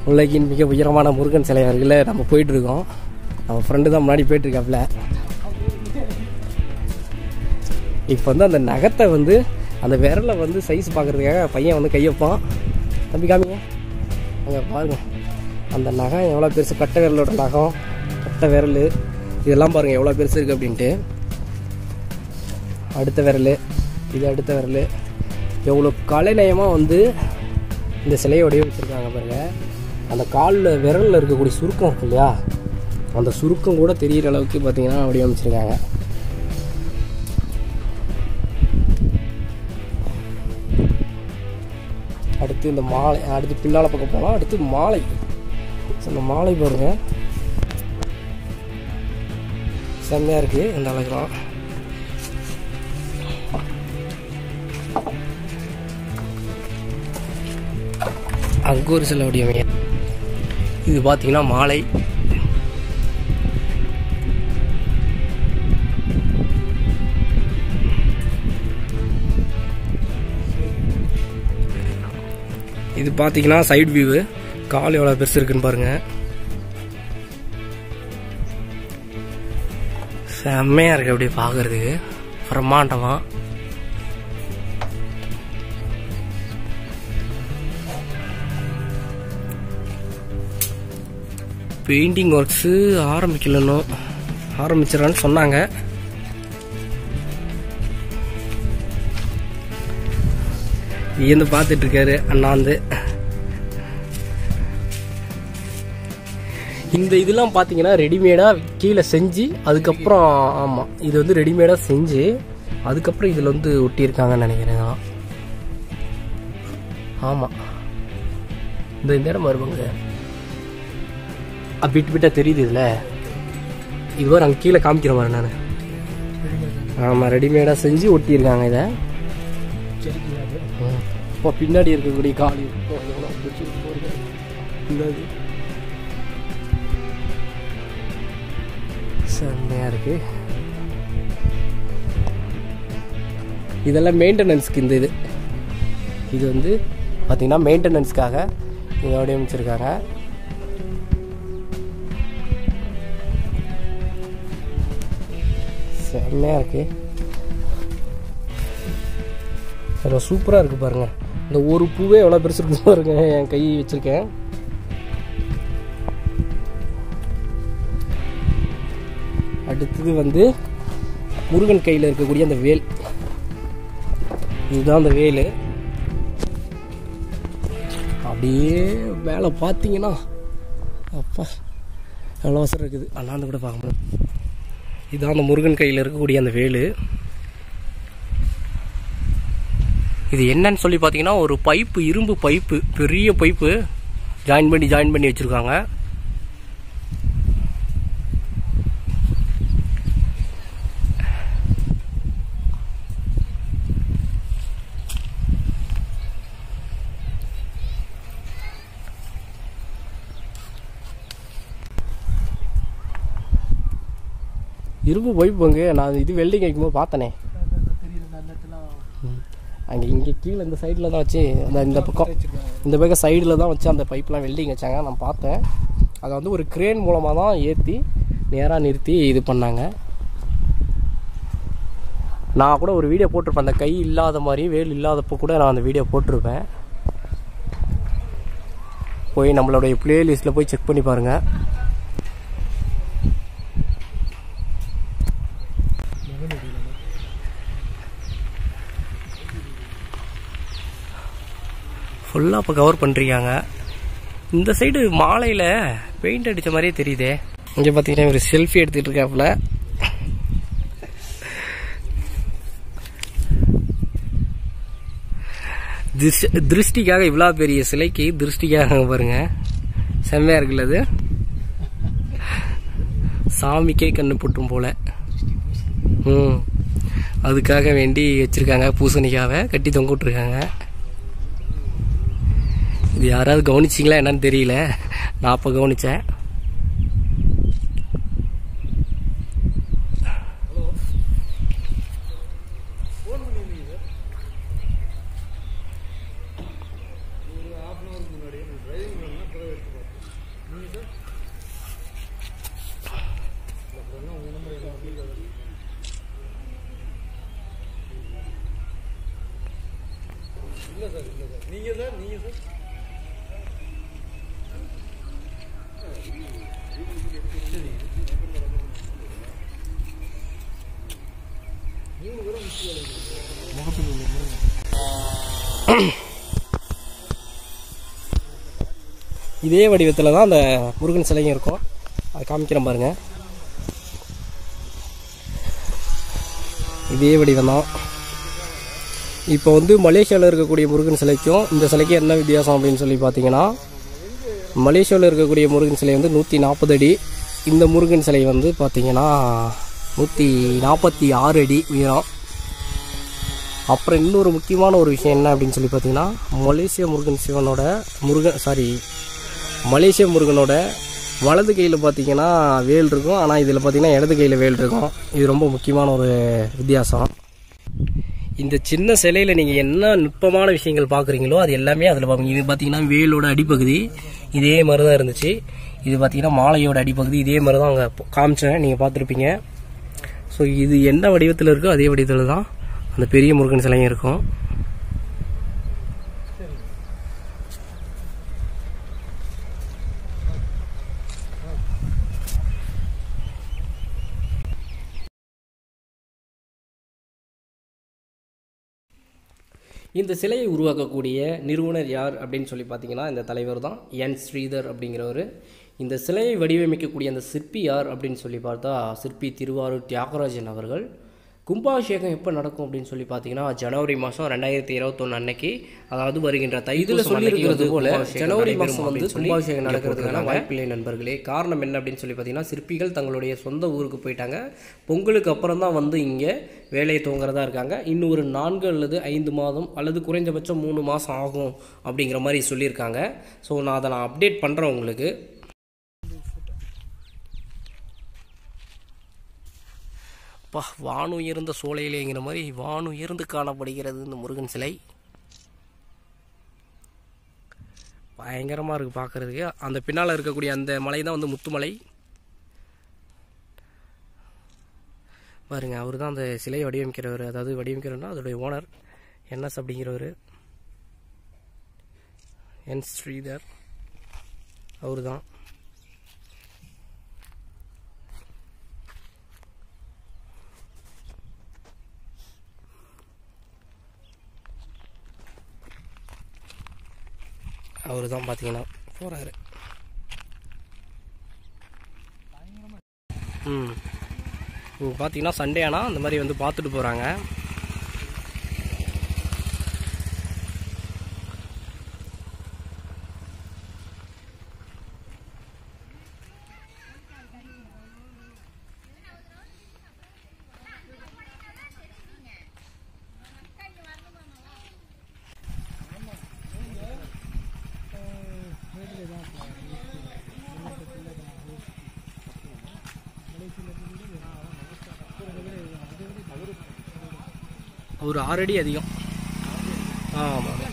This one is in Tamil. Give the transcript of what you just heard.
உலகின் மிக உயரமான முருகன் சிலை அருகில் நம்ம போயிட்டு இருக்கோம் நம்ம ஃப்ரெண்டு தான் முன்னாடி போயிட்டு இருக்காப்ல இப்போ வந்து அந்த நகத்தை வந்து அந்த விரலை வந்து சைஸ் பார்க்கறதுக்காக பையன் வந்து கையப்பான் தம்பி காமிங்க அங்கே பாருங்க அந்த நகம் எவ்வளோ பெருசு கட்டை விரலோட நகம் கட்டை விரல் இதெல்லாம் பாருங்கள் எவ்வளோ பெருசு இருக்குது அப்படின்ட்டு அடுத்த விரல் இது அடுத்த விரல் எவ்வளோ கலைநயமாக வந்து இந்த சிலையோடய வச்சுருக்காங்க பாருங்க அந்த காலில் விரலில் இருக்கக்கூடிய சுருக்கம் இருக்கு இல்லையா அந்த சுருக்கம் கூட தெரியிற அளவுக்கு பார்த்தீங்கன்னா வடிவமைச்சிருக்காங்க அடுத்து இந்த மாலை அடுத்து பின்னால் பக்கம் போகலாம் அடுத்து மாலை ஸோ இந்த மாலை பாருங்க செம்மையாக இருக்குது இந்த அழகுலாம் அங்கே ஒரு சில வடிவமைங்க இது பார்த்தீங்கன்னா மாலை இது பார்த்தீங்கன்னா சைடு வியூவு கால் எவ்வளோ பெருசு இருக்குன்னு பாருங்க செம்மையாக இருக்கு அப்படியே பார்க்கறதுக்கு பிரம்மாண்டமாக பெயிண்டிங் ஒர்க்ஸு ஆரம்பிக்கலன்னு ஆரம்பிச்சிடறான்னு சொன்னாங்க வியந்து பார்த்துட்டு இருக்காரு அண்ணா வந்து இந்த இதெல்லாம் பார்த்தீங்கன்னா ரெடிமேடாக கீழே செஞ்சு அதுக்கப்புறம் ஆமாம் இது வந்து ரெடிமேடாக செஞ்சு அதுக்கப்புறம் இதில் வந்து ஒட்டியிருக்காங்கன்னு நினைக்கிறேன் நான். ஆமாம் இந்த இந்த இடம் வருவாங்க பிட்டு பிட்டா தெரியுது இதில் இதுவரை அங்கே கீழே காமிக்கிற மாதிரி நான் ஆமாம் ரெடிமேடாக செஞ்சு ஒட்டியிருக்காங்க இதை ம். இப்போ பின்னாடி இருக்கக்கூடிய காலி இருக்கும் எவ்வளோ பிடிச்சிருக்கு பாருங்க. பின்னாடி செம்மையாக இருக்கு இதெல்லாம் மெயின்டெனன்ஸ்க்கு இந்த இது இது வந்து பார்த்தீங்கன்னா மெயின்டெனன்ஸ்க்காக இதை வடிவமைச்சிருக்காங்க செம்மையாக இருக்கு அதில் சூப்பராக இருக்குது பாருங்க இந்த ஒரு பூவே எவ்வளோ பெருசு இருக்கு பாருங்க என் கை வச்சுருக்கேன் அடுத்தது வந்து முருகன் கையில் இருக்கக்கூடிய அந்த வேல் இதுதான் அந்த வேல் அப்படியே மேலே பார்த்தீங்கன்னா அப்பா எவ்வளோ அவசரம் இருக்குது அண்ணாந்து கூட பார்க்க முடியும் இதுதான் அந்த முருகன் கையில் இருக்கக்கூடிய அந்த வேலு இது என்னன்னு சொல்லி பார்த்தீங்கன்னா ஒரு பைப்பு இரும்பு பைப்பு பெரிய பைப்பு ஜாயின் பண்ணி ஜாயின் பண்ணி வச்சுருக்காங்க இரும்பு பைப்பு அங்கே நான் இது வெல்டிங் வைக்கும்போது பார்த்தனே அங்கே இங்கே கீழே இந்த சைடில் தான் வச்சு அந்த இந்த பக்கம் இந்த பக்கம் சைடில் தான் வச்சு அந்த பைப்லாம் வெல்டிங் வச்சாங்க நான் பார்த்தேன் அதை வந்து ஒரு கிரேன் மூலமாக தான் ஏற்றி நேராக நிறுத்தி இது பண்ணாங்க நான் கூட ஒரு வீடியோ போட்டிருப்பேன் அந்த கை இல்லாத மாதிரி வேல் இல்லாதப்போ கூட நான் அந்த வீடியோ போட்டிருப்பேன் போய் நம்மளுடைய பிளேலிஸ்ட்டில் போய் செக் பண்ணி பாருங்கள் ஃபுல்லாக இப்போ கவர் பண்ணிருக்காங்க இந்த சைடு மாலையில் பெயிண்ட் அடித்த மாதிரியே தெரியுதே இங்கே பார்த்தீங்கன்னா ஒரு செல்ஃபி எடுத்துகிட்டு இருக்காப்புல திஸ்- திருஷ்டிக்காக இவ்வளோ பெரிய சிலைக்கு திருஷ்டிக்காக பாருங்க செம்மையாக இருக்குல்ல அது சாமிக்கே கண்ணு போட்டும் போல ம் அதுக்காக வேண்டி வச்சிருக்காங்க பூசணிக்காவை கட்டி தொங்க விட்டுருக்காங்க இது யாராவது கவனிச்சிங்களா என்னன்னு தெரியல நான் அப்போ கவனிச்சேன் இதே வடிவத்தில் தான் அந்த முருகன் சிலையும் இருக்கும் அதை காமிக்கிறேன் பாருங்க இதே வடிவம் தான் இப்போ வந்து மலேசியாவில் இருக்கக்கூடிய முருகன் சிலைக்கும் இந்த சிலைக்கும் என்ன வித்தியாசம் அப்படின்னு சொல்லி பார்த்தீங்கன்னா மலேசியாவில் இருக்கக்கூடிய முருகன் சிலை வந்து நூற்றி நாற்பது அடி இந்த முருகன் சிலை வந்து பார்த்தீங்கன்னா நூற்றி நாற்பத்தி ஆறு அடி உயரம் அப்புறம் இன்னொரு முக்கியமான ஒரு விஷயம் என்ன அப்படின்னு சொல்லி பார்த்தீங்கன்னா மலேசிய முருகன் சிவனோட முருகன் சாரி மலேசிய முருகனோட வலது கையில் பார்த்தீங்கன்னா வேல் இருக்கும் ஆனால் இதில் பார்த்தீங்கன்னா இடது கையில் வேல் இருக்கும் இது ரொம்ப முக்கியமான ஒரு வித்தியாசம் இந்த சின்ன சிலையில் நீங்கள் என்ன நுட்பமான விஷயங்கள் பார்க்குறீங்களோ அது எல்லாமே அதில் பார்ப்பீங்க இது பார்த்தீங்கன்னா வேலோட அடிப்பகுதி இதே மாதிரி தான் இருந்துச்சு இது பார்த்தீங்கன்னா மாலையோட அடிப்பகுதி இதே மாதிரி தான் அங்கே காமிச்சேன் நீங்கள் பார்த்துருப்பீங்க ஸோ இது என்ன வடிவத்தில் இருக்கோ அதே வடிவத்தில் தான் அந்த பெரிய முருகன் சிலையும் இருக்கும் இந்த சிலையை உருவாக்கக்கூடிய நிறுவனர் யார் அப்படின்னு சொல்லி பார்த்தீங்கன்னா இந்த தலைவர் தான் என் ஸ்ரீதர் அப்படிங்கிறவர் இந்த சிலையை வடிவமைக்கக்கூடிய அந்த சிற்பி யார் அப்படின்னு சொல்லி பார்த்தா சிற்பி திருவாரூர் தியாகராஜன் அவர்கள் கும்பாபிஷேகம் எப்போ நடக்கும் அப்படின்னு சொல்லி பார்த்தீங்கன்னா ஜனவரி மாதம் ரெண்டாயிரத்தி இருபத்தொன்று அன்னைக்கு அதாவது வருகின்ற தை இதில் சொல்லியிருக்கிறது போல ஜனவரி மாதம் வந்து கும்பாபிஷேகம் நடக்கிறதுக்கான வாய்ப்பில்லை நண்பர்களே காரணம் என்ன அப்படின்னு சொல்லி பார்த்தீங்கன்னா சிற்பிகள் தங்களுடைய சொந்த ஊருக்கு போயிட்டாங்க பொங்கலுக்கு அப்புறம் தான் வந்து இங்கே வேலையை துவங்குறதா இருக்காங்க இன்னும் ஒரு நான்கு அல்லது ஐந்து மாதம் அல்லது குறைஞ்சபட்சம் மூணு மாதம் ஆகும் அப்படிங்கிற மாதிரி சொல்லியிருக்காங்க ஸோ நான் அதை நான் அப்டேட் பண்ணுறேன் உங்களுக்கு பா வான் உயர்ந்த சோலையிலேங்கிற மாதிரி வான் உயர்ந்து காணப்படுகிறது இந்த முருகன் சிலை பயங்கரமாக இருக்குது பார்க்குறதுக்கு அந்த பின்னால் இருக்கக்கூடிய அந்த மலை தான் வந்து முத்துமலை பாருங்க அவர் தான் அந்த சிலையை வடிவமைக்கிறவர் அதாவது வடிவமைக்கிறவர்னா அதோடைய ஓனர் என்எஸ் அப்படிங்கிறவர் என் ஸ்ரீதர் அவர் தான் அவர் தான் பார்த்தீங்கன்னா போகிறாரு ம் இப்போ பார்த்தீங்கன்னா சண்டே ஆனால் அந்த மாதிரி வந்து பார்த்துட்டு போகிறாங்க ஒரு ஆறு அடி அதிகம் ஆமாம்